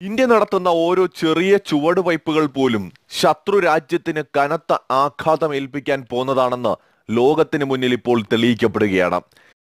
India നടത്തുന്ന ഓരോ ചെറിയ ചുവടുവയ്പ്പുകൾ പോലും ശത്രു രാജ്യത്തിന് കനത്ത ആഘാതം ഏൽപ്പിക്കാൻ പോന്നതാണെന്ന് ലോകത്തിന് മുന്നിൽ ഇപ്പോൾ തെളിയിക്കപ്പെടുകയാണ്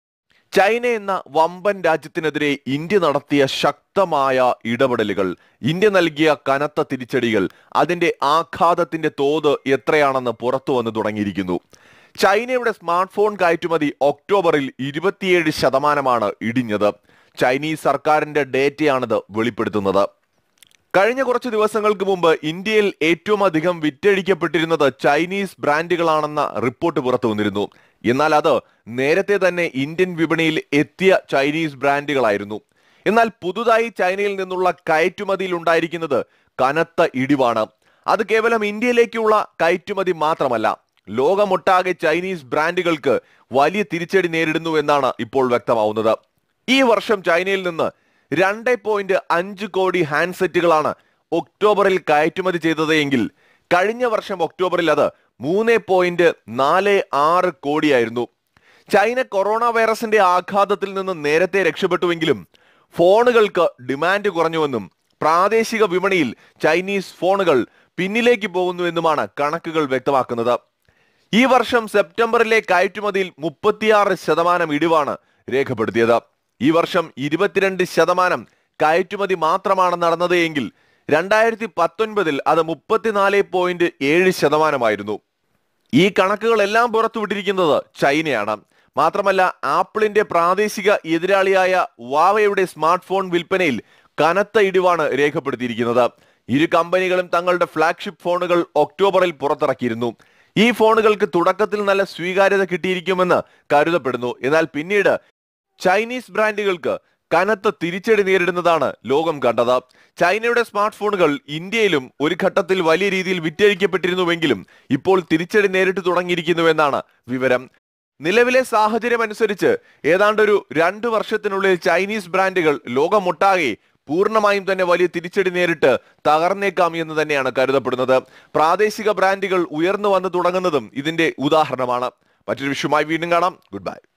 ചൈന എന്ന വമ്പൻ രാജ്യത്തിനെതിരെ ഇന്ത്യ നടത്തിയ ശക്തമായ ഇടപെടലുകൾ ഇന്ത്യ നൽകിയ കനത്ത തിരിച്ചടികൾ അതിന്റെ ആഘാതത്തിന്റെ തോത് എത്രയാണെന്ന് പുറത്തു വന്നു തുടങ്ങിയിരിക്കുന്നു ചൈനയുടെ സ്മാർട്ട് ഫോൺ കയറ്റുമതി ഒക്ടോബറിൽ ഇരുപത്തിയേഴ് ശതമാനമാണ് ഇടിഞ്ഞത് ചൈനീസ് സർക്കാരിന്റെ ഡേറ്റയാണിത് വെളിപ്പെടുത്തുന്നത് കഴിഞ്ഞ കുറച്ച് ദിവസങ്ങൾക്ക് മുമ്പ് ഇന്ത്യയിൽ ഏറ്റവും അധികം വിറ്റഴിക്കപ്പെട്ടിരുന്നത് ചൈനീസ് ബ്രാൻഡുകളാണെന്ന റിപ്പോർട്ട് പുറത്തു വന്നിരുന്നു എന്നാൽ അത് നേരത്തെ തന്നെ ഇന്ത്യൻ വിപണിയിൽ എത്തിയ ചൈനീസ് ബ്രാൻഡുകളായിരുന്നു എന്നാൽ പുതുതായി ചൈനയിൽ നിന്നുള്ള കയറ്റുമതിയിൽ ഉണ്ടായിരിക്കുന്നത് കനത്ത ഇടിവാണ് അത് കേവലം ഇന്ത്യയിലേക്കുള്ള കയറ്റുമതി മാത്രമല്ല ലോകമൊട്ടാകെ ചൈനീസ് ബ്രാൻഡുകൾക്ക് വലിയ തിരിച്ചടി നേരിടുന്നു എന്നാണ് ഇപ്പോൾ വ്യക്തമാവുന്നത് ഈ വർഷം ചൈനയിൽ നിന്ന് രണ്ട് പോയിന്റ് അഞ്ച് കോടി ഹാൻഡ്സെറ്റുകളാണ് ഒക്ടോബറിൽ കയറ്റുമതി ചെയ്തത് എങ്കിൽ കഴിഞ്ഞ വർഷം ഒക്ടോബറിൽ അത് മൂന്ന് പോയിന്റ് നാല് ആറ് കോടിയായിരുന്നു ചൈന കൊറോണ വൈറസിന്റെ ആഘാതത്തിൽ നിന്ന് നേരത്തെ രക്ഷപ്പെട്ടുവെങ്കിലും ഫോണുകൾക്ക് ഡിമാൻഡ് കുറഞ്ഞുവെന്നും പ്രാദേശിക വിപണിയിൽ ചൈനീസ് ഫോണുകൾ പിന്നിലേക്ക് പോകുന്നുവെന്നുമാണ് കണക്കുകൾ വ്യക്തമാക്കുന്നത് ഈ വർഷം സെപ്റ്റംബറിലെ കയറ്റുമതിയിൽ മുപ്പത്തിയാറ് ശതമാനം ഇടിവാണ് രേഖപ്പെടുത്തിയത് ഈ വർഷം ഇരുപത്തിരണ്ട് ശതമാനം കയറ്റുമതി മാത്രമാണ് നടന്നത് എങ്കിൽ രണ്ടായിരത്തി പത്തൊൻപതിൽ അത് മുപ്പത്തിനാല് പോയിന്റ് ഏഴ് ശതമാനമായിരുന്നു ഈ കണക്കുകളെല്ലാം പുറത്തുവിട്ടിരിക്കുന്നത് ചൈനയാണ് മാത്രമല്ല ആപ്പിളിന്റെ പ്രാദേശിക എതിരാളിയായ വാവയുടെ സ്മാർട്ട് ഫോൺ വിൽപ്പനയിൽ കനത്ത ഇടിവാണ് രേഖപ്പെടുത്തിയിരിക്കുന്നത് ഇരു കമ്പനികളും തങ്ങളുടെ ഫ്ലാഗ്ഷിപ്പ് ഫോണുകൾ ഒക്ടോബറിൽ പുറത്തിറക്കിയിരുന്നു ഈ ഫോണുകൾക്ക് തുടക്കത്തിൽ നല്ല സ്വീകാര്യത കിട്ടിയിരിക്കുമെന്ന് കരുതപ്പെടുന്നു എന്നാൽ പിന്നീട് ചൈനീസ് ബ്രാൻഡുകൾക്ക് കനത്ത തിരിച്ചടി നേരിടുന്നതാണ് ലോകം കണ്ടത് ചൈനയുടെ സ്മാർട്ട് ഫോണുകൾ ഇന്ത്യയിലും ഒരു ഘട്ടത്തിൽ വലിയ രീതിയിൽ വിറ്റഴിക്കപ്പെട്ടിരുന്നുവെങ്കിലും ഇപ്പോൾ തിരിച്ചടി നേരിട്ട് തുടങ്ങിയിരിക്കുന്നുവെന്നാണ് വിവരം നിലവിലെ സാഹചര്യം അനുസരിച്ച് ഏതാണ്ട് ഒരു രണ്ടു വർഷത്തിനുള്ളിൽ ചൈനീസ് ബ്രാൻഡുകൾ ലോകമൊട്ടാകെ പൂർണ്ണമായും തന്നെ വലിയ തിരിച്ചടി നേരിട്ട് തകർന്നേക്കാം എന്ന് തന്നെയാണ് കരുതപ്പെടുന്നത് പ്രാദേശിക ബ്രാൻഡുകൾ ഉയർന്നു വന്നു തുടങ്ങുന്നതും ഇതിന്റെ ഉദാഹരണമാണ് മറ്റൊരു വിഷയമായി വീണ്ടും കാണാം ഗുഡ് ബൈ